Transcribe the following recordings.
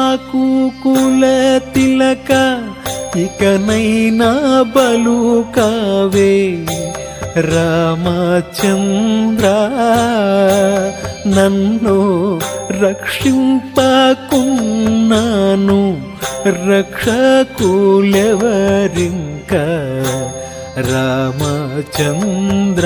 నాకు కుల తిలక ఇకనైనా బలు కావే రామచంద్ర నన్ను రక్షింపకున్నాను రక్షకులెవరింక రామచంద్ర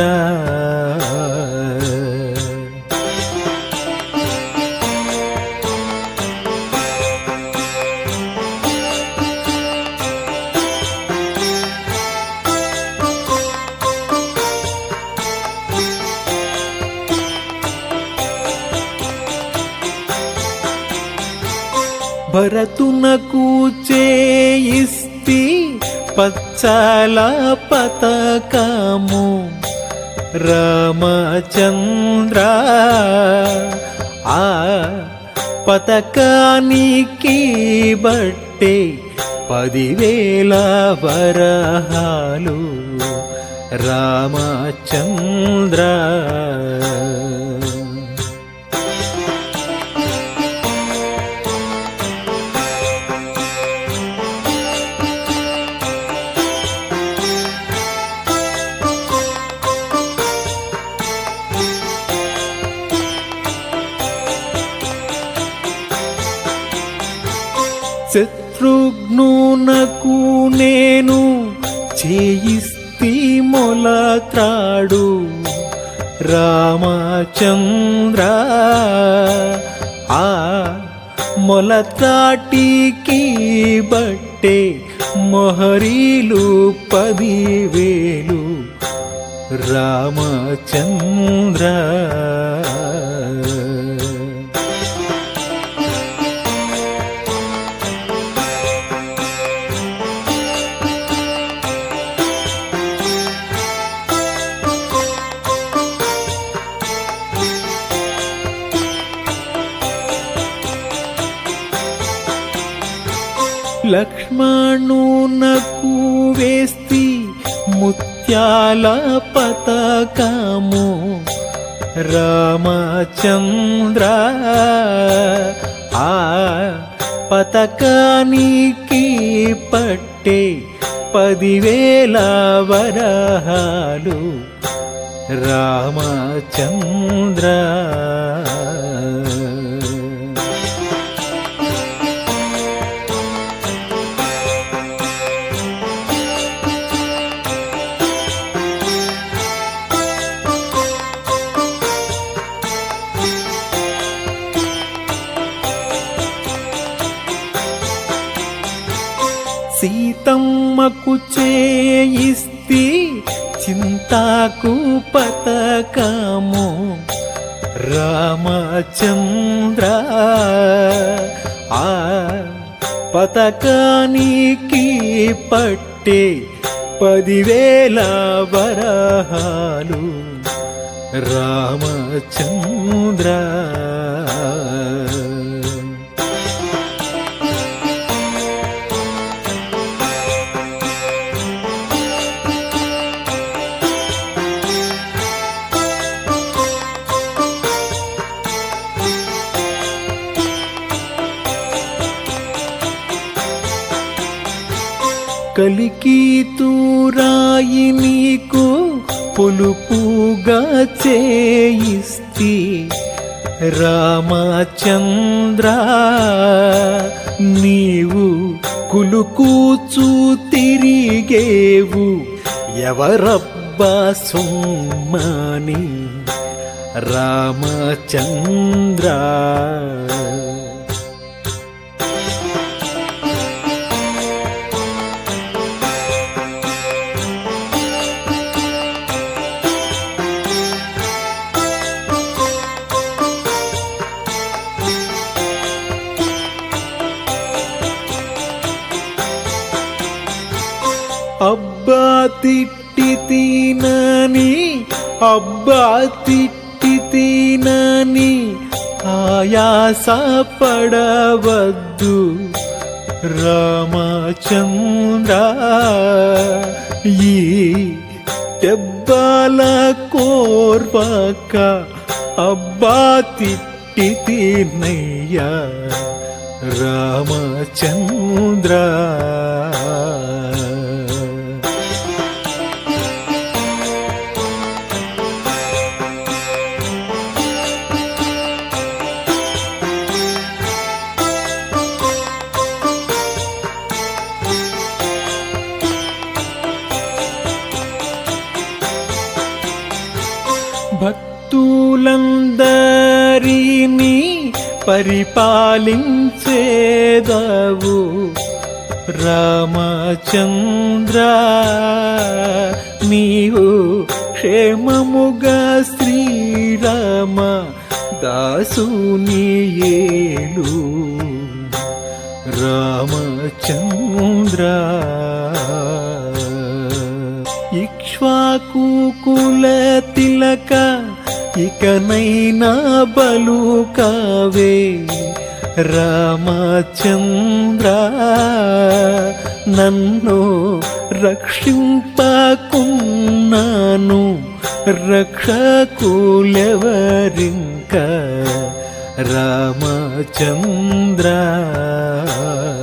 భరతునకు చేయిస్తి పచ్చల పతకము రామచంద్ర ఆ పతకానికి బట్టే పదివేల వరహాలు రామచంద్ర శత్రుఘ్నునకు నేను చేయిస్తి మొలత్రాడు రామచంద్ర ఆ మొలత్రాటికి బట్టే మొహరీలు పదివేలు రామచంద్ర లక్ష్మణునకు వేస్తి ముత్యాల పతకము రామచంద్ర ఆ పతకానికి పట్టే పదివేల వరహాలు రామచంద్ర సీతమ్మకు చేయిస్తి చింతాకు పతకము రామచంద్ర ఆ పతకానికి పట్టే పదివేల వరహాలు రామచంద్ర కలికి తూరాయి నీకు పొలుపుగా చేయిస్తి రామచంద్ర నీవు కులుకూచు తిరిగేవు ఎవరబ్బా సుమ్మని రామచంద్ర అబ్బా తిట్టి తినని అబ్బా తిట్టి తినని ఆయాస పడవద్దు రామచంద్ర ఈ దెబ్బల కోర్వక అబ్బా తిట్టి తినయ్యా రామచంద్ర భక్తులందరినీ పరిపాలించేదావు రామచంద్ర నీవు క్షేమముగా శ్రీరామ దాసుని ఏలు రామచంద్ర ఇక్ష్వాకు కుల తిలక ఇకనైనా బలు కావే రామచంద్ర నన్ను రక్షింపకున్నాను రక్షకులెవరింక రామచంద్ర